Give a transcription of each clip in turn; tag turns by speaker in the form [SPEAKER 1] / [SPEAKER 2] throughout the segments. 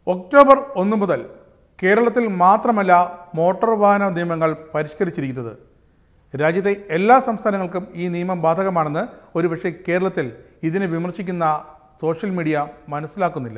[SPEAKER 1] October ഒന്ന് മുതൽ കേരളത്തിൽ മാത്രമല്ല മോട്ടോർ വാഹന നിയമങ്ങൾ പരിഷ്കരിച്ചിരിക്കുന്നത് രാജ്യത്തെ എല്ലാ സംസ്ഥാനങ്ങൾക്കും ഈ നിയമം ബാധകമാണെന്ന് ഒരുപക്ഷെ കേരളത്തിൽ ഇതിനെ വിമർശിക്കുന്ന സോഷ്യൽ മീഡിയ മനസ്സിലാക്കുന്നില്ല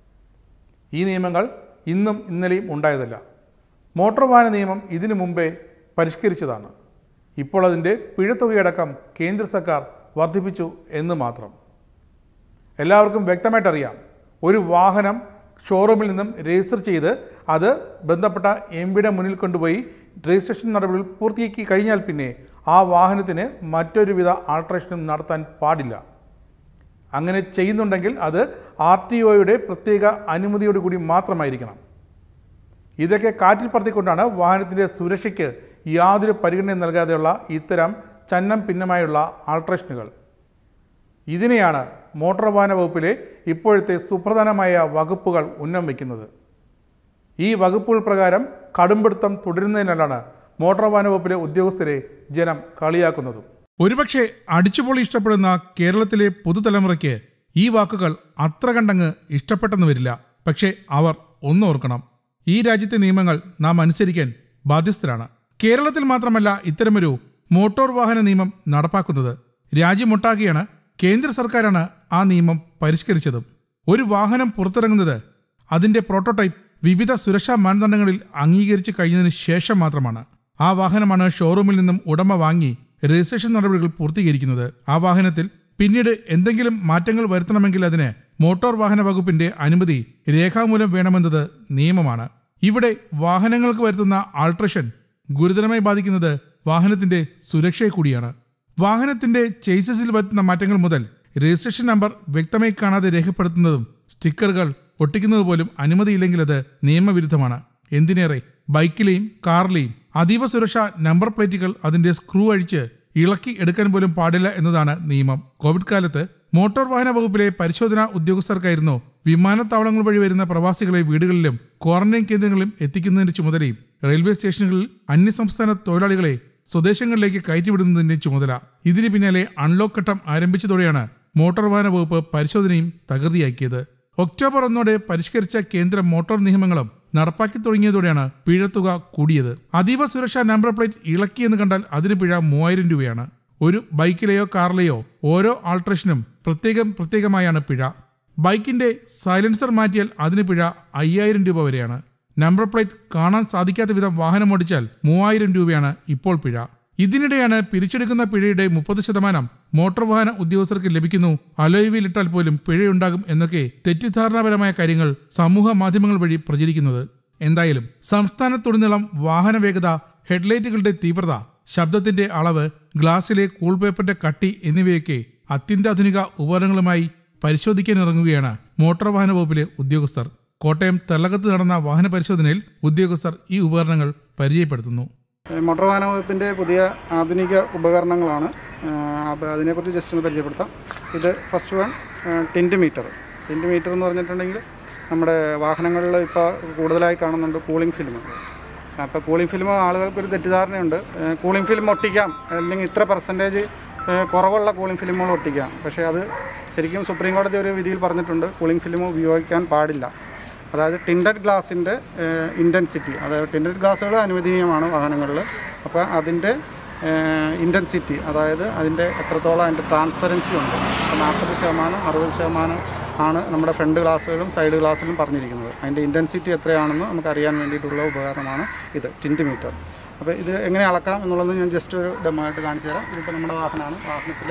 [SPEAKER 1] ഈ നിയമങ്ങൾ ഇന്നും ഇന്നലെയും ഉണ്ടായതല്ല മോട്ടോർ വാഹന നിയമം ഇതിനു മുമ്പേ പരിഷ്കരിച്ചതാണ് ഇപ്പോൾ അതിൻ്റെ പിഴത്തുകയടക്കം കേന്ദ്ര സർക്കാർ വർദ്ധിപ്പിച്ചു എന്ന് മാത്രം എല്ലാവർക്കും വ്യക്തമായിട്ടറിയാം ഒരു വാഹനം ഷോറൂമിൽ നിന്നും രജിസ്റ്റർ ചെയ്ത് അത് ബന്ധപ്പെട്ട എം പിയുടെ മുന്നിൽ കൊണ്ടുപോയി രജിസ്ട്രേഷൻ നടപടികൾ പൂർത്തിയാക്കി കഴിഞ്ഞാൽ പിന്നെ ആ വാഹനത്തിന് മറ്റൊരുവിധ ആൾട്രേഷനും നടത്താൻ പാടില്ല അങ്ങനെ ചെയ്യുന്നുണ്ടെങ്കിൽ അത് ആർ ടി ഒയുടെ പ്രത്യേക അനുമതിയോട് കൂടി മാത്രമായിരിക്കണം ഇതൊക്കെ കാറ്റിൽ പറത്തിക്കൊണ്ടാണ് വാഹനത്തിൻ്റെ സുരക്ഷയ്ക്ക് യാതൊരു പരിഗണനയും നൽകാതെയുള്ള ഇത്തരം ചന്നം ഭിന്നമായുള്ള ആൾട്രേഷനുകൾ ഇതിനെയാണ് മോട്ടോർ വാഹന വകുപ്പിലെ ഇപ്പോഴത്തെ സുപ്രധാനമായ വകുപ്പുകൾ ഉന്നം വയ്ക്കുന്നത് ഈ വകുപ്പുകൾ പ്രകാരം കടുംപിടുത്തം തുടരുന്നതിനാലാണ് മോട്ടോർ വാഹന വകുപ്പിലെ ഉദ്യോഗസ്ഥരെ ജനം കളിയാക്കുന്നതും ഒരുപക്ഷെ അടിച്ചുപൊളി ഇഷ്ടപ്പെടുന്ന കേരളത്തിലെ പുതുതലമുറയ്ക്ക് ഈ വാക്കുകൾ അത്ര കണ്ടങ്ങ് ഇഷ്ടപ്പെട്ടെന്ന് വരില്ല പക്ഷേ അവർ ഒന്നോർക്കണം ഈ രാജ്യത്തെ നിയമങ്ങൾ നാം അനുസരിക്കാൻ ബാധ്യസ്ഥരാണ് കേരളത്തിൽ മാത്രമല്ല ഇത്തരമൊരു മോട്ടോർ വാഹന നിയമം നടപ്പാക്കുന്നത് രാജ്യമൊട്ടാകെയാണ് കേന്ദ്ര സർക്കാരാണ് ആ നിയമം പരിഷ്കരിച്ചതും ഒരു വാഹനം പുറത്തിറങ്ങുന്നത് അതിന്റെ പ്രോട്ടോടൈപ്പ് വിവിധ സുരക്ഷാ മാനദണ്ഡങ്ങളിൽ അംഗീകരിച്ച് കഴിഞ്ഞതിന് ശേഷം മാത്രമാണ് ആ വാഹനമാണ് ഷോറൂമിൽ നിന്നും ഉടമ വാങ്ങി രജിസ്ട്രേഷൻ നടപടികൾ പൂർത്തീകരിക്കുന്നത് ആ വാഹനത്തിൽ പിന്നീട് എന്തെങ്കിലും മാറ്റങ്ങൾ വരുത്തണമെങ്കിൽ അതിന് മോട്ടോർ വാഹന വകുപ്പിന്റെ അനുമതി രേഖാമൂലം വേണമെന്നത് നിയമമാണ് ഇവിടെ വാഹനങ്ങൾക്ക് വരുത്തുന്ന ആൾട്രേഷൻ ഗുരുതരമായി ബാധിക്കുന്നത് വാഹനത്തിന്റെ സുരക്ഷയെ കൂടിയാണ് വാഹനത്തിന്റെ ചേസസിൽ വരുത്തുന്ന മാറ്റങ്ങൾ മുതൽ രജിസ്ട്രേഷൻ നമ്പർ വ്യക്തമായി കാണാതെ രേഖപ്പെടുത്തുന്നതും സ്റ്റിക്കറുകൾ ഒട്ടിക്കുന്നത് പോലും അനുമതിയില്ലെങ്കിൽ അത് നിയമവിരുദ്ധമാണ് എന്തിനേറെ ബൈക്കിലെയും കാറിലെയും അതീവ സുരക്ഷാ നമ്പർ പ്ലേറ്റുകൾ അതിന്റെ സ്ക്രൂ അഴിച്ച് ഇളക്കി എടുക്കാൻ പോലും പാടില്ല എന്നതാണ് നിയമം കോവിഡ് കാലത്ത് മോട്ടോർ വാഹന വകുപ്പിലെ പരിശോധനാ ഉദ്യോഗസ്ഥർക്കായിരുന്നു വിമാനത്താവളങ്ങൾ വഴി വരുന്ന പ്രവാസികളെ വീടുകളിലും ക്വാറന്റൈൻ കേന്ദ്രങ്ങളിലും എത്തിക്കുന്നതിന്റെ ചുമതലയും റെയിൽവേ സ്റ്റേഷനുകളിൽ അന്യസംസ്ഥാന തൊഴിലാളികളെ സ്വദേശങ്ങളിലേക്ക് കയറ്റിവിടുന്നതിന്റെ ചുമതല ഇതിന് പിന്നാലെ അൺലോക്ക് ഘട്ടം ആരംഭിച്ചതോടെയാണ് മോട്ടോർ വാഹന വകുപ്പ് പരിശോധനയും തകൃതിയാക്കിയത് ഒക്ടോബർ ഒന്നോടെ പരിഷ്കരിച്ച കേന്ദ്ര മോട്ടോർ നിയമങ്ങളും നടപ്പാക്കി തുടങ്ങിയതോടെയാണ് പിഴത്തുക കൂടിയത് അതീവ സുരക്ഷാ നമ്പർ പ്ലേറ്റ് ഇളക്കിയെന്ന് കണ്ടാൽ അതിന് പിഴ മൂവായിരം രൂപയാണ് ഒരു ബൈക്കിലെയോ കാറിലെയോ ഓരോ ആൾട്രേഷനും പ്രത്യേകം പ്രത്യേകമായാണ് പിഴ ബൈക്കിന്റെ സൈലൻസർ മാറ്റിയാൽ അതിന് പിഴ അയ്യായിരം രൂപ വരെയാണ് നമ്പർ പ്ലേറ്റ് കാണാൻ സാധിക്കാത്ത വിധം വാഹനം ഓടിച്ചാൽ മൂവായിരം രൂപയാണ് ഇപ്പോൾ പിഴ ഇതിനിടെയാണ് പിരിച്ചെടുക്കുന്ന പിഴയുടെ മുപ്പത് ശതമാനം മോട്ടോർ വാഹന ഉദ്യോഗസ്ഥർക്ക് ലഭിക്കുന്നു അലോയ് ഇട്ടാൽ പോലും പിഴയുണ്ടാകും എന്നൊക്കെ തെറ്റിദ്ധാരണാപരമായ കാര്യങ്ങൾ സമൂഹ മാധ്യമങ്ങൾ വഴി പ്രചരിക്കുന്നത് എന്തായാലും സംസ്ഥാനത്തുടനീളം വാഹന വേഗത ഹെഡ്ലൈറ്റുകളുടെ തീവ്രത ശബ്ദത്തിന്റെ അളവ് ഗ്ലാസിലെ കൂൾ പേപ്പറിന്റെ കട്ടി എന്നിവയൊക്കെ അത്യന്താധുനിക ഉപകരണങ്ങളുമായി പരിശോധിക്കാൻ ഇറങ്ങുകയാണ് മോട്ടോർ വാഹന വകുപ്പിലെ ഉദ്യോഗസ്ഥർ കോട്ടയം തെള്ളകത്ത് നടന്ന വാഹന പരിശോധനയിൽ ഉദ്യോഗസ്ഥർ ഈ ഉപകരണങ്ങൾ പരിചയപ്പെടുത്തുന്നു
[SPEAKER 2] മോട്ടോർ വാഹന വകുപ്പിൻ്റെ പുതിയ ആധുനിക ഉപകരണങ്ങളാണ് അപ്പോൾ അതിനെക്കുറിച്ച് ജസ്റ്റ് ഒന്ന് പരിചയപ്പെടുത്താം ഇത് first one tint meter tint meter എന്ന് പറഞ്ഞിട്ടുണ്ടെങ്കിൽ നമ്മുടെ വാഹനങ്ങളിൽ ഇപ്പോൾ കൂടുതലായി കാണുന്നുണ്ട് കൂളിംഗ് ഫിലിം അപ്പോൾ കൂളിംഗ് ഫിലിം ആളുകൾക്കൊരു തെറ്റിദ്ധാരണയുണ്ട് കൂളിംഗ് ഫിലിം ഒട്ടിക്കാം അല്ലെങ്കിൽ ഇത്ര പെർസെൻറ്റേജ് കുറവുള്ള കൂളിംഗ് ഫിലിമുകൾ ഒട്ടിക്കാം പക്ഷേ അത് ശരിക്കും സുപ്രീം കോടതി ഒരു വിധിയിൽ പറഞ്ഞിട്ടുണ്ട് കൂളിംഗ് ഫിലിം ഉപയോഗിക്കാൻ പാടില്ല അതായത് ടിൻഡഡ് ഗ്ലാസിൻ്റെ ഇൻറ്റൻസിറ്റി അതായത് ടിൻഡഡ് ഗ്ലാസ്സുകൾ അനുവദനീയമാണ് വാഹനങ്ങളിൽ അപ്പോൾ അതിൻ്റെ ഇൻറ്റൻസിറ്റി അതായത് അതിൻ്റെ എത്രത്തോളം അതിൻ്റെ ട്രാൻസ്പെറൻസി ഉണ്ട് അപ്പോൾ നാൽപ്പത് ശതമാനം അറുപത് ശതമാനം ആണ് നമ്മുടെ ഫ്രണ്ട് ഗ്ലാസ്സുകളും സൈഡ് ഗ്ലാസ്സുകളും പറഞ്ഞിരിക്കുന്നത് അതിൻ്റെ ഇൻറ്റൻസിറ്റി എത്രയാണെന്ന് നമുക്ക് അറിയാൻ വേണ്ടിയിട്ടുള്ള ഉപകരണമാണ് ഇത് ടിൻറ്റ് മീറ്റർ അപ്പോൾ ഇത് എങ്ങനെ അളക്കാം എന്നുള്ളത് ഞാൻ ജസ്റ്റ് ഒരു ഡെമോ ആയിട്ട് കാണിച്ചു തരാം ഇതിപ്പോൾ നമ്മുടെ വാഹനമാണ് വാഹനത്തിൽ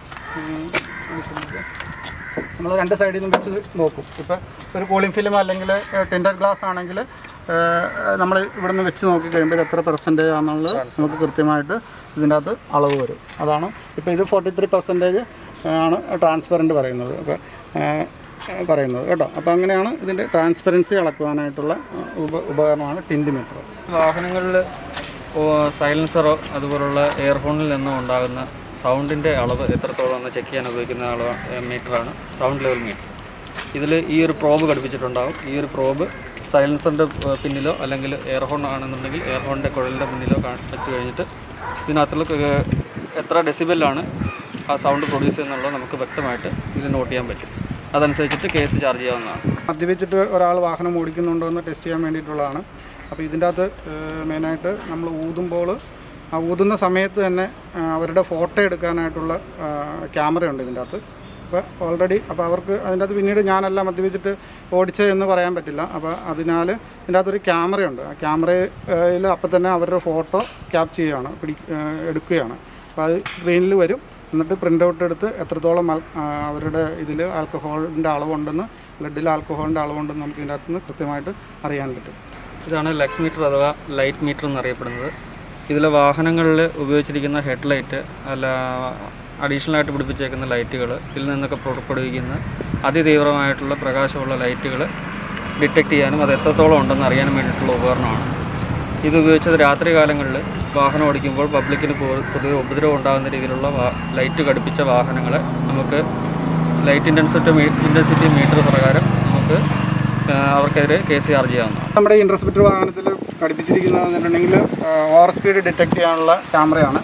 [SPEAKER 2] നമ്മൾ രണ്ട് സൈഡിൽ നിന്നും വെച്ച് നോക്കും ഇപ്പോൾ ഒരു കൂളിംഗ് ഫിലിം അല്ലെങ്കിൽ ടെൻഡർ ഗ്ലാസ് ആണെങ്കിൽ നമ്മൾ ഇവിടെ നിന്ന് വെച്ച് നോക്കി കഴിയുമ്പോൾ ഇത് എത്ര പെർസെൻറ്റേജ് ആണെന്നുള്ളത് നമുക്ക് കൃത്യമായിട്ട് ഇതിൻ്റെ അകത്ത് അളവ് വരും അതാണ് ഇപ്പോൾ ഇത് ഫോർട്ടി ത്രീ പെർസെൻറ്റേജ് ആണ് ട്രാൻസ്പെറൻറ്റ് പറയുന്നത് അപ്പോൾ പറയുന്നത് കേട്ടോ അപ്പോൾ അങ്ങനെയാണ് ഇതിൻ്റെ ട്രാൻസ്പെറൻസി അളക്കുവാനായിട്ടുള്ള ഉപ ഉപകരണമാണ് ടിൻഡ് മീറ്റർ
[SPEAKER 3] വാഹനങ്ങളിൽ സൈലൻസറോ അതുപോലുള്ള എയർഫോണിൽ നിന്നും ഉണ്ടാകുന്ന സൗണ്ടിൻ്റെ അളവ് എത്രത്തോളം എന്ന് ചെക്ക് ചെയ്യാൻ ഉപയോഗിക്കുന്ന അളവ് മീറ്ററാണ് സൗണ്ട് ലെവൽ മീറ്റർ ഇതിൽ ഈ ഒരു പ്രോബ് ഘടിപ്പിച്ചിട്ടുണ്ടാകും ഈ ഒരു പ്രോബ് സൈലൻസറിൻ്റെ പിന്നിലോ അല്ലെങ്കിൽ എയർഹോൺ ആണെന്നുണ്ടെങ്കിൽ എയർഹോണിൻ്റെ കുഴലിൻ്റെ മുന്നിലോ കാ- വെച്ച് കഴിഞ്ഞിട്ട് ഇതിനകത്തുള്ള ക- എത്ര ഡെസിബലാണ് ആ സൗണ്ട് പ്രൊഡ്യൂസ് ചെയ്യുന്നുള്ളത് നമുക്ക് വ്യക്തമായിട്ട് ഇത് നോട്ട് ചെയ്യാൻ പറ്റും അതനുസരിച്ചിട്ട് കേസ് ചാർജ് ചെയ്യാവുന്നതാണ്
[SPEAKER 2] മദ്യപിച്ചിട്ട് ഒരാൾ വാഹനം ഓടിക്കുന്നുണ്ടോ എന്ന് ടെസ്റ്റ് ചെയ്യാൻ വേണ്ടിയിട്ടുള്ളതാണ് അപ്പോൾ ഇതിൻ്റെ അകത്ത് മെയിനായിട്ട് നമ്മൾ ഊതുമ്പോൾ ആ ഊതുന്ന സമയത്ത് തന്നെ ആ, അവരുടെ ഫോട്ടോ എടുക്കാനായിട്ടുള്ള ക്യാമറയുണ്ട് ഇതിൻ്റെ അകത്ത് അപ്പോൾ ഓൾറെഡി അപ്പോൾ അവർക്ക് അതിൻ്റെ അകത്ത് പിന്നീട് ഞാനല്ല മദ്യപിച്ചിട്ട് ഓടിച്ചതെന്ന് പറയാൻ പറ്റില്ല അപ്പോൾ അതിനാൽ ഇതിൻ്റെ അകത്തൊരു ക്യാമറയുണ്ട് ആ ക്യാമറയിൽ അപ്പം തന്നെ അവരുടെ ഫോട്ടോ ക്യാപ്ചർ ചെയ്യുകയാണ് പിടി ആ, എടുക്കുകയാണ് അപ്പോൾ അത് സ്ക്രീനിൽ വരും എന്നിട്ട് പ്രിൻ്റ് ഔട്ട് എടുത്ത് എത്രത്തോളം ആൽ- ആ, അവരുടെ ഇതിൽ ആൽക്കഹോളിൻ്റെ അളവുണ്ടെന്ന് ബ്ലഡിൽ ആൽക്കഹോളിൻ്റെ അളവുണ്ടെന്ന് നമുക്ക് ഇതിൻ്റെ അകത്തുനിന്ന് കൃത്യമായിട്ട് അറിയാൻ പറ്റും
[SPEAKER 3] ഇതാണ് ലക്സ് മീറ്റർ അഥവാ ലൈറ്റ് മീറ്റർ എന്നറിയപ്പെടുന്നത് ഇതിലെ വാഹനങ്ങളിൽ ഉപയോഗിച്ചിരിക്കുന്ന ഹെഡ് ലൈറ്റ് അല്ല അഡീഷണൽ ആയിട്ട് പിടിപ്പിച്ചേക്കുന്ന ലൈറ്റുകൾ ഇതിൽ നിന്നൊക്കെ പുറപ്പെടുവിക്കുന്ന അതിതീവ്രമായിട്ടുള്ള പ്രകാശമുള്ള ലൈറ്റുകൾ ഡിറ്റക്ട് ചെയ്യാനും അത് എത്രത്തോളം ഉണ്ടെന്ന് അറിയാനും വേണ്ടിയിട്ടുള്ള ഉപകരണമാണ് ഇത് ഉപയോഗിച്ചത് രാത്രി കാലങ്ങളിൽ വാഹനം ഓടിക്കുമ്പോൾ പബ്ലിക്കിന് പൊ- പൊതുവെ ഉപദ്രവം ഉണ്ടാകുന്ന രീതിയിലുള്ള വാ- ലൈറ്റ് ഘടിപ്പിച്ച വാഹനങ്ങളെ നമുക്ക് ലൈറ്റ് ഇൻറ്റൻസിറ്റി മീ ഇൻറ്റൻസിറ്റി മീറ്റർ പ്രകാരം നമുക്ക് ആ, അവർക്കെതിരെ കേസ് ചാർജ് ചെയ്യാവുന്നതാണ്
[SPEAKER 2] നമ്മുടെ ഈ ഇൻട്രസ്പെക്ടർ വാഹനത്തിൽ ഘടിപ്പിച്ചിരിക്കുന്നത് വെച്ചിട്ടുണ്ടെങ്കിൽ ഓവർ സ്പീഡ് ഡിറ്റക്ട് ചെയ്യാനുള്ള ക്യാമറയാണ്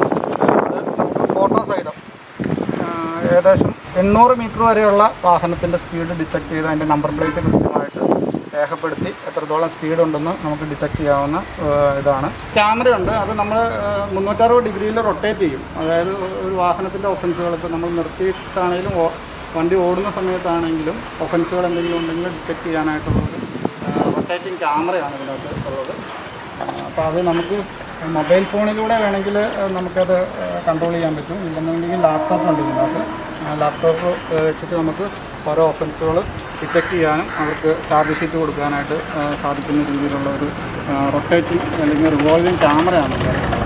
[SPEAKER 2] അത് നമുക്ക് ഫോട്ടോ സഹിതം ആ, ഏകദേശം എണ്ണൂറ് മീറ്റർ വരെയുള്ള വാഹനത്തിൻ്റെ സ്പീഡ് ഡിറ്റക്ട് ചെയ്ത് അതിൻ്റെ നമ്പർ പ്ലേറ്റ് കൃത്യമായിട്ട് രേഖപ്പെടുത്തി എത്രത്തോളം സ്പീഡ് ഉണ്ടെന്ന് നമുക്ക് ഡിറ്റക്ട് ചെയ്യാവുന്ന ആ, ഇതാണ് ക്യാമറയുണ്ട് അത് നമ്മൾ മുന്നൂറ്ററുപത് ഡിഗ്രിയിൽ റൊട്ടേറ്റ് ചെയ്യും അതായത് ഒരു വാഹനത്തിൻ്റെ ഒഫൻസുകൾ ഇപ്പോൾ നമ്മൾ നിർത്തിയിട്ടാണെങ്കിലും ഓ- വണ്ടി ഓടുന്ന സമയത്താണെങ്കിലും ഒഫൻസുകൾ എന്തെങ്കിലും ഉണ്ടെങ്കിൽ ഡിറ്റക്ട് ചെയ്യാനായിട്ടുള്ള ഒരു റൊട്ടേറ്റിംഗ് ക്യാമറയാണ് ഇതിനകത്ത് ഉള്ളത് അപ്പോൾ അത് നമുക്ക് മൊബൈൽ ഫോണിലൂടെ വേണമെങ്കിൽ നമുക്കത് കൺട്രോൾ ചെയ്യാൻ പറ്റും ഇല്ലെന്നുണ്ടെങ്കിൽ ലാപ്ടോപ്പ് ഉണ്ട് ഇതിനകത്ത് ലാപ്ടോപ്പ് വെച്ചിട്ട് നമുക്ക് ഓരോ ഒഫൻസുകൾ ഡിറ്റക്ട് ചെയ്യാനും അവർക്ക് ചാർജ് ഷീറ്റ് കൊടുക്കാനായിട്ട് ആ, സാധിക്കുന്ന രീതിയിലുള്ള ഒരു റൊട്ടേറ്റിംഗ് അല്ലെങ്കിൽ റിവോൾവിംഗ് ക്യാമറയാണ് ഇതിനകത്തുള്ളത്.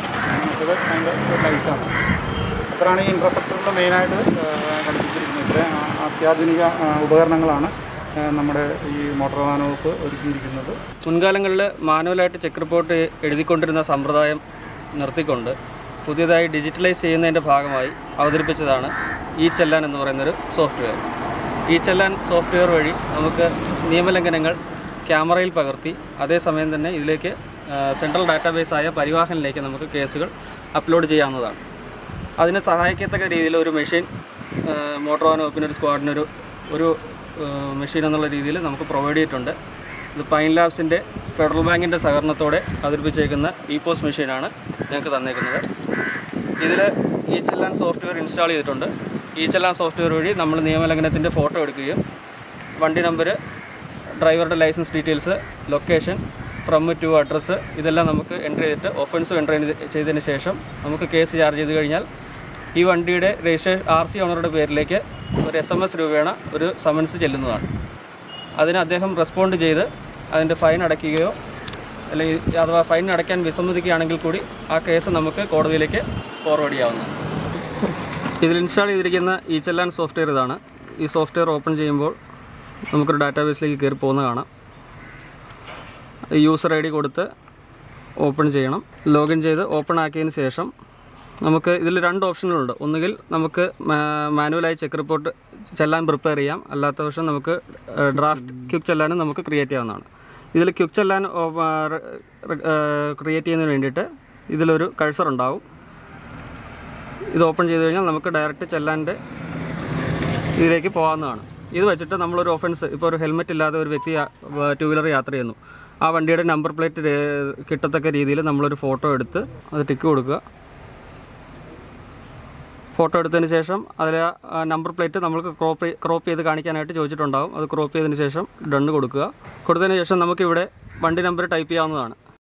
[SPEAKER 2] ഇത് അതിൻ്റെ ലൈറ്റാണ് ഇത്രയാണ് ഈ ഇൻട്രസെപ്റ്ററിൽ മെയിനായിട്ട് ഘടിപ്പിച്ചിരിക്കുന്നത് ഇത്ര അത്യാധുനിക ആ, ഉപകരണങ്ങളാണ് ആ, നമ്മുടെ ഈ മോട്ടോർ വാഹന വകുപ്പ് ഒരുക്കിയിരിക്കുന്നത്
[SPEAKER 3] മുൻകാലങ്ങളിൽ മാനുവലായിട്ട് ചെക്ക് റിപ്പോർട്ട് എഴുതിക്കൊണ്ടിരുന്ന സമ്പ്രദായം നിർത്തിക്കൊണ്ട് പുതിയതായി ഡിജിറ്റലൈസ് ചെയ്യുന്നതിൻ്റെ ഭാഗമായി അവതരിപ്പിച്ചതാണ് ഈ ചെല്ലാൻ എന്ന് പറയുന്നൊരു സോഫ്റ്റ്വെയർ ഈ ചെല്ലാൻ സോഫ്റ്റ്വെയർ വഴി നമുക്ക് നിയമലംഘനങ്ങൾ ക്യാമറയിൽ പകർത്തി അതേസമയം തന്നെ ഇതിലേക്ക് സെൻട്രൽ ഡാറ്റാബേസ് ആയ പരിവാഹനിലേക്ക് നമുക്ക് കേസുകൾ അപ്ലോഡ് ചെയ്യാവുന്നതാണ് അതിനെ സഹായിക്കത്തക്ക രീതിയിൽ ഒരു മെഷീൻ മോട്ടോർ വാഹന വകുപ്പിനൊരു സ്ക്വാഡിനൊരു ഒരു മെഷീൻ എന്നുള്ള രീതിയിൽ നമുക്ക് പ്രൊവൈഡ് ചെയ്തിട്ടുണ്ട് ഇത് പൈൻ ലാബ്സിൻ്റെ ഫെഡറൽ ബാങ്കിൻ്റെ സഹകരണത്തോടെ അവതരിപ്പിച്ചേക്കുന്ന ഇ പോസ്റ്റ് മെഷീനാണ് ഞങ്ങൾക്ക് തന്നേക്കുന്നത് ഇതിൽ ഈ ചെല്ലാൻ സോഫ്റ്റ്വെയർ ഇൻസ്റ്റാൾ ചെയ്തിട്ടുണ്ട് ഈ ചെല്ലാൻ സോഫ്റ്റ്വെയർ വഴി നമ്മൾ നിയമലംഘനത്തിൻ്റെ ഫോട്ടോ എടുക്കുകയും വണ്ടി നമ്പർ ഡ്രൈവറുടെ licence details location from to address ഇതെല്ലാം നമുക്ക് എൻ്റർ ചെയ്തിട്ട് ഒഫൻസ് എൻ്റർ ചെയ്തതിന് ശേഷം നമുക്ക് കേസ് ചാർജ് ചെയ്ത് കഴിഞ്ഞാൽ ഈ വണ്ടിയുടെ രജിസ്ട്രേഷൻ ആർ സി ഓണറുടെ പേരിലേക്ക് ഒരു എസ് എം എസ് രൂപേണ ഒരു സമൻസ് ചെല്ലുന്നതാണ് അതിന് അദ്ദേഹം റെസ്പോണ്ട് ചെയ്ത് അതിൻ്റെ ഫൈൻ അടയ്ക്കുകയോ അല്ലെങ്കിൽ അഥവാ ഫൈൻ അടയ്ക്കാൻ വിസമ്മതിക്കുകയാണെങ്കിൽ കൂടി ആ കേസ് നമുക്ക് കോടതിയിലേക്ക് ഫോർവേഡ് ചെയ്യാവുന്നതാണ് ഇതിൽ ഇൻസ്റ്റാൾ ചെയ്തിരിക്കുന്ന ഈ ചെല്ലാൻ സോഫ്റ്റ്വെയർ ഇതാണ് ഈ സോഫ്റ്റ്വെയർ ഓപ്പൺ ചെയ്യുമ്പോൾ നമുക്കൊരു ഡാറ്റാബേസിലേക്ക് കയറി പോകുന്ന കാണാം യൂസർ ഐ ഡി കൊടുത്ത് ഓപ്പൺ ചെയ്യണം ലോഗിൻ ചെയ്ത് ഓപ്പൺ ആക്കിയതിന് ശേഷം നമുക്ക് ഇതിൽ രണ്ട് ഓപ്ഷനുകളുണ്ട് ഒന്നുകിൽ നമുക്ക് മാ- മാനുവലായി ചെക്ക് റിപ്പോർട്ട് ചെല്ലാൻ പ്രിപ്പയർ ചെയ്യാം അല്ലാത്ത പക്ഷം നമുക്ക് ഡ്രാഫ്റ്റ് ക്യുക്ക് ചെല്ലാനും നമുക്ക് ക്രിയേറ്റ് ചെയ്യാവുന്നതാണ് ഇതിൽ ക്യുക്ക് ചെല്ലാൻ ക്രിയേറ്റ് ചെയ്യുന്നതിന് വേണ്ടിയിട്ട് ഇതിലൊരു കഴ്സർ ഉണ്ടാവും ഇത് ഓപ്പൺ ചെയ്ത് കഴിഞ്ഞാൽ നമുക്ക് ഡയറക്റ്റ് ചെല്ലാൻ്റെ ഇതിലേക്ക് പോകാവുന്നതാണ് ഇത് വെച്ചിട്ട് നമ്മളൊരു ഒഫൻസ് ഇപ്പോൾ ഒരു ഹെൽമെറ്റ് ഇല്ലാതെ ഒരു വ്യക്തി ടു വീലർ യാത്ര ചെയ്യുന്നു ആ വണ്ടിയുടെ നമ്പർ പ്ലേറ്റ് കിട്ടത്തക്ക രീതിയിൽ നമ്മളൊരു ഫോട്ടോ എടുത്ത് അത് ടിക്ക് കൊടുക്കുക ഫോട്ടോ എടുത്തതിന് ശേഷം അതിൽ നമ്പർ പ്ലേറ്റ് നമ്മൾക്ക് ക്രോപ്പ് ക്രോപ്പ് ചെയ്ത് കാണിക്കാനായിട്ട് ചോദിച്ചിട്ടുണ്ടാകും അത് ക്രോപ്പ് ചെയ്തതിന് ശേഷം ഡണ്ണ് കൊടുക്കുക കൊടുത്തതിന് ശേഷം നമുക്കിവിടെ വണ്ടി നമ്പർ ടൈപ്പ് ചെയ്യാവുന്നതാണ്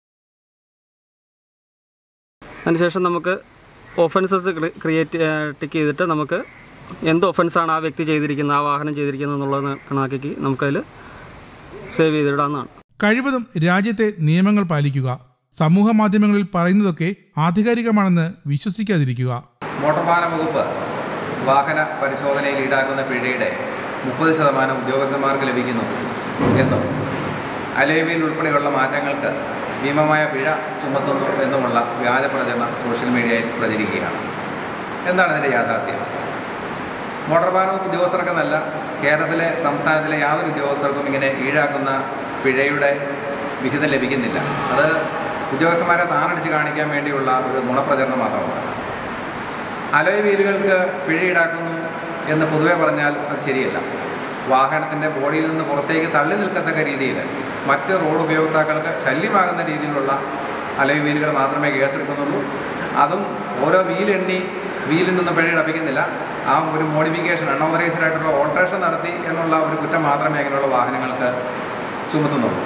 [SPEAKER 3] അതിനുശേഷം നമുക്ക് ഒഫൻസസ് ക്രിയേറ്റ് ടിക്ക് ചെയ്തിട്ട് നമുക്ക് എന്ത് ഒഫൻസാണ് ആ വ്യക്തി ചെയ്തിരിക്കുന്നത് ആ വാഹനം ചെയ്തിരിക്കുന്നത് എന്നുള്ളത് കണക്കാക്കി നമുക്കതിൽ സേവ് ചെയ്തിടാവുന്നതാണ്
[SPEAKER 1] കഴിവതും രാജ്യത്തെ നിയമങ്ങൾ പാലിക്കുക സമൂഹ മാധ്യമങ്ങളിൽ പറയുന്നതൊക്കെ ആധികാരികമാണെന്ന് വിശ്വസിക്കാതിരിക്കുക
[SPEAKER 4] മോട്ടോർ വാഹന വകുപ്പ് വാഹന പരിശോധനയിൽ ഈടാക്കുന്ന പിഴയുടെ മുപ്പത് ശതമാനം ഉദ്യോഗസ്ഥന്മാർക്ക് ലഭിക്കുന്നു എന്നും അലേവിയിൽ ഉൾപ്പെടെയുള്ള മാറ്റങ്ങൾക്ക് ഭീമമായ പിഴ ചുമത്തുന്നു എന്നുമുള്ള വ്യാജ പ്രചരണം സോഷ്യൽ മീഡിയയിൽ പ്രചരിക്കുകയാണ് എന്താണ് ഇതിൻ്റെ യാഥാർത്ഥ്യം മോട്ടോർ വാഹന വകുപ്പ് ഉദ്യോഗസ്ഥർക്കെന്നല്ല കേരളത്തിലെ സംസ്ഥാനത്തിലെ യാതൊരു ഉദ്യോഗസ്ഥർക്കും ഇങ്ങനെ ഈടാക്കുന്ന പിഴയുടെ വിഹിതം ലഭിക്കുന്നില്ല അത് ഉദ്യോഗസ്ഥന്മാരെ താറടിച്ച് കാണിക്കാൻ വേണ്ടിയുള്ള ഒരു നുണപ്രചരണം മാത്രമാണ് അലോയ് വീലുകൾക്ക് പിഴ ഈടാക്കുന്നു എന്ന് പൊതുവെ പറഞ്ഞാൽ അത് ശരിയല്ല വാഹനത്തിൻ്റെ ബോഡിയിൽ നിന്ന് പുറത്തേക്ക് തള്ളി നിൽക്കത്തക്ക രീതിയിൽ മറ്റ് റോഡ് ഉപയോക്താക്കൾക്ക് ശല്യമാകുന്ന രീതിയിലുള്ള അലോയ് വീലുകൾ മാത്രമേ കേസെടുക്കുന്നുള്ളൂ അതും ഓരോ വീലെണ്ണി വീലിൽ നിന്ന് പിഴ അടപ്പിക്കുന്നില്ല ആ ഒരു മോഡിഫിക്കേഷൻ അൺഓതറൈസ്ഡ് ആയിട്ടുള്ള ഓൾട്രേഷൻ നടത്തി എന്നുള്ള ഒരു കുറ്റം മാത്രമേ അങ്ങനെയുള്ള വാഹനങ്ങൾക്ക് ചുമത്തുന്നുള്ളൂ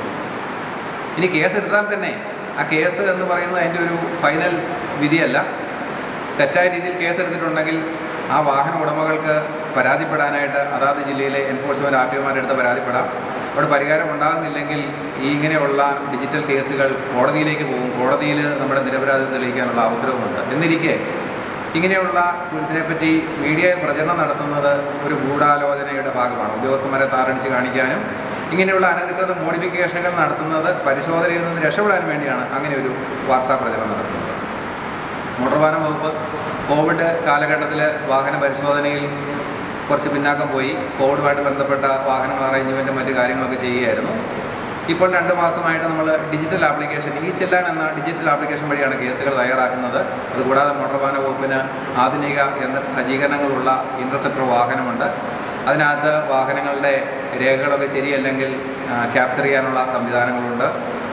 [SPEAKER 4] ഇനി കേസ് എടുത്താൽ തന്നെ ആ കേസ് എന്ന് പറയുന്നത് അതിൻ്റെ ഒരു ഫൈനൽ വിധിയല്ല തെറ്റായ രീതിയിൽ കേസ് എടുത്തിട്ടുണ്ടെങ്കിൽ ആ വാഹന ഉടമകൾക്ക് പരാതിപ്പെടാനായിട്ട് അതാത് ജില്ലയിലെ എൻഫോഴ്സ്മെൻറ്റ് ആർ ടി ഒമാരുടെ അടുത്ത് പരാതിപ്പെടാം അവിടെ പരിഹാരം ഉണ്ടാകുന്നില്ലെങ്കിൽ ഈ ഇങ്ങനെയുള്ള ഡിജിറ്റൽ കേസുകൾ കോടതിയിലേക്ക് പോകും കോടതിയിൽ നമ്മുടെ നിരപരാധിത്വം തെളിയിക്കാനുള്ള അവസരവുമുണ്ട് എന്നിരിക്കെ ഇങ്ങനെയുള്ള ഇതിനെപ്പറ്റി മീഡിയയിൽ പ്രചരണം നടത്തുന്നത് ഒരു ഗൂഢാലോചനയുടെ ഭാഗമാണ് ഉദ്യോഗസ്ഥന്മാരെ താറടിച്ച് കാണിക്കാനും ഇങ്ങനെയുള്ള അനധികൃത മോഡിഫിക്കേഷനുകൾ നടത്തുന്നത് പരിശോധനയിൽ നിന്ന് രക്ഷപ്പെടാൻ വേണ്ടിയാണ് അങ്ങനെ ഒരു വാർത്താ പ്രചരണം നടത്തുന്നത് മോട്ടോർ വാഹന വകുപ്പ് കോവിഡ് കാലഘട്ടത്തിൽ വാഹന പരിശോധനയിൽ കുറച്ച് പിന്നാക്കം പോയി കോവിഡുമായിട്ട് ബന്ധപ്പെട്ട വാഹനങ്ങൾ അറേഞ്ച്മെൻറ്റും മറ്റു കാര്യങ്ങളൊക്കെ ചെയ്യുകയായിരുന്നു ഇപ്പോൾ രണ്ട് മാസമായിട്ട് നമ്മൾ ഡിജിറ്റൽ ആപ്ലിക്കേഷൻ ഈ ചെല്ലാൻ എന്ന ഡിജിറ്റൽ ആപ്ലിക്കേഷൻ വഴിയാണ് കേസുകൾ തയ്യാറാക്കുന്നത് അതുകൂടാതെ മോട്ടോർ വാഹന വകുപ്പിന് ആധുനിക യന്ത്ര സജ്ജീകരണങ്ങളുള്ള ഇൻ്റർസെപ്റ്റർ വാഹനമുണ്ട് അതിനകത്ത് വാഹനങ്ങളുടെ രേഖകളൊക്കെ ശരിയല്ലെങ്കിൽ ക്യാപ്ചർ ചെയ്യാനുള്ള സംവിധാനങ്ങളുണ്ട്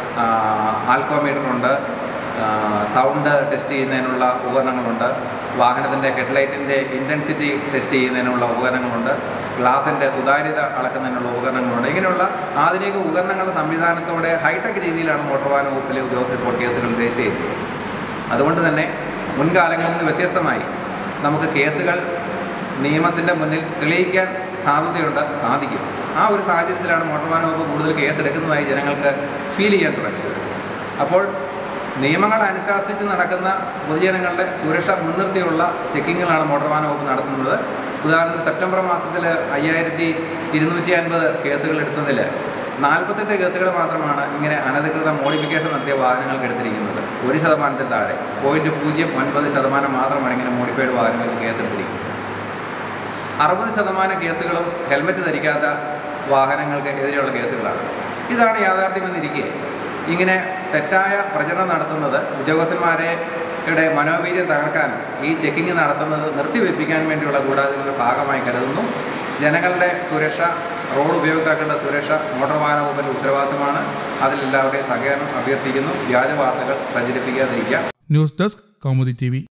[SPEAKER 4] ആൽക്കോമീറ്ററുണ്ട് സൗണ്ട് ടെസ്റ്റ് ചെയ്യുന്നതിനുള്ള ഉപകരണങ്ങളുണ്ട് വാഹനത്തിൻ്റെ ഹെഡ്ലൈറ്റിൻ്റെ ഇൻറ്റൻസിറ്റി ടെസ്റ്റ് ചെയ്യുന്നതിനുള്ള ഉപകരണങ്ങളുണ്ട് ഗ്ലാസിൻ്റെ സുതാര്യത അളക്കുന്നതിനുള്ള ഉപകരണങ്ങളുണ്ട് ഇങ്ങനെയുള്ള ആധുനിക ഉപകരണങ്ങളുടെ സംവിധാനത്തോടെ ഹൈടെക് രീതിയിലാണ് മോട്ടോർ വാഹന വകുപ്പിലെ ഉദ്യോഗസ്ഥർ ഇപ്പോൾ കേസുകൾ രജിസ്റ്റർ ചെയ്തത് അതുകൊണ്ട് തന്നെ മുൻകാലങ്ങളിൽ നിന്ന് വ്യത്യസ്തമായി നമുക്ക് കേസുകൾ നിയമത്തിൻ്റെ മുന്നിൽ തെളിയിക്കാൻ സാധ്യതയുണ്ട് സാധിക്കും ആ ഒരു സാഹചര്യത്തിലാണ് മോട്ടോർ വാഹന വകുപ്പ് കൂടുതൽ കേസെടുക്കുന്നതായി ജനങ്ങൾക്ക് ഫീൽ ചെയ്യാൻ തുടങ്ങിയത് അപ്പോൾ നിയമങ്ങൾ അനുശാസിച്ച് നടക്കുന്ന പൊതുജനങ്ങളുടെ സുരക്ഷ മുൻനിർത്തിയുള്ള ചെക്കിങ്ങുകളാണ് മോട്ടോർ വാഹന വകുപ്പ് നടത്തുന്നത് ഉദാഹരണത്തിന് സെപ്റ്റംബർ മാസത്തിൽ അയ്യായിരത്തി ഇരുന്നൂറ്റി അൻപത് കേസുകൾ എടുത്തതിൽ നാൽപ്പത്തെട്ട് കേസുകൾ മാത്രമാണ് ഇങ്ങനെ അനധികൃത മോഡിഫിക്കേഷൻ നടത്തിയ വാഹനങ്ങൾക്ക് എടുത്തിരിക്കുന്നത് ഒരു ശതമാനത്തിൽ താഴെ പോയിൻറ്റ് പൂജ്യം ഒൻപത് ശതമാനം മാത്രമാണ് ഇങ്ങനെ മോഡിഫൈഡ് വാഹനങ്ങൾക്ക് കേസെടുത്തിരിക്കുന്നത് അറുപത് ശതമാനം കേസുകളും ഹെൽമറ്റ് ധരിക്കാത്ത വാഹനങ്ങൾക്ക് എതിരെയുള്ള കേസുകളാണ് ഇതാണ് യാഥാർത്ഥ്യമെന്നിരിക്കെ ഇങ്ങനെ തെറ്റായ പ്രചരണം നടത്തുന്നത് ഉദ്യോഗസ്ഥന്മാരെ യുടെ മനോവീര്യം തകർക്കാനും ഈ ചെക്കിംഗ് നടത്തുന്നത് നിർത്തിവെപ്പിക്കാൻ വേണ്ടിയുള്ള ഗൂഢാലോചനയുടെ ഭാഗമായി കരുതുന്നു ജനങ്ങളുടെ സുരക്ഷ റോഡ് ഉപയോക്താക്കളുടെ സുരക്ഷ മോട്ടോർ വാഹന വകുപ്പിൻ്റെ ഉത്തരവാദിത്തമാണ് അതിലെല്ലാവരുടെയും സഹകരണം അഭ്യർത്ഥിക്കുന്നു വ്യാജ വാർത്തകൾ പ്രചരിപ്പിക്കാതിരിക്കുക
[SPEAKER 1] ന്യൂസ് ഡെസ്ക് കൗമുദി ടി